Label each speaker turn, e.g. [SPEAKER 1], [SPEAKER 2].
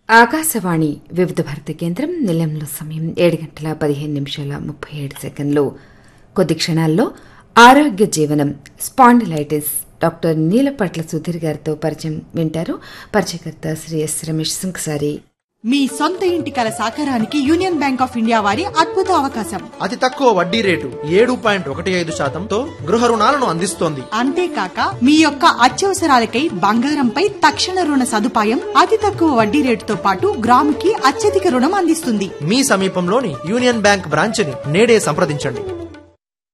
[SPEAKER 1] ఆకాశవాణి వివిధ భారతి కేంద్రం నిలయంలో సమయం ఏడు గంటల పదిహేను నిమిషాల ముప్పై ఏడు సెకండ్లు కొద్ది క్షణాల్లో ఆరోగ్య జీవనం స్పాండిలైటిస్ డాక్టర్ నీలపట్ల సుధీర్ గారితో పరిచయం వింటారు పరిచయకర్త శ్రీ ఎస్ రమేష్ సింగ్సారి
[SPEAKER 2] మీ సొంత ఇంటి కల సాకారానికి యూనియన్ బ్యాంక్ ఆఫ్ ఇండియా వారి అద్భుత అవకాశం
[SPEAKER 3] అతి తక్కువ వడ్డీ రేటు ఏడు పాయింట్ ఒకటి ఐదు శాతంతో గృహ రుణాలను అందిస్తోంది
[SPEAKER 2] అంతేకాక మీ యొక్క అత్యవసరాలకై బంగారంపై తక్షణ రుణ సదుపాయం అతి తక్కువ వడ్డీ రేటుతో పాటు గ్రాముకి అత్యధిక రుణం అందిస్తుంది
[SPEAKER 3] మీ సమీపంలోని యూనియన్ బ్యాంక్ బ్రాంచ్ని నేడే సంప్రదించండి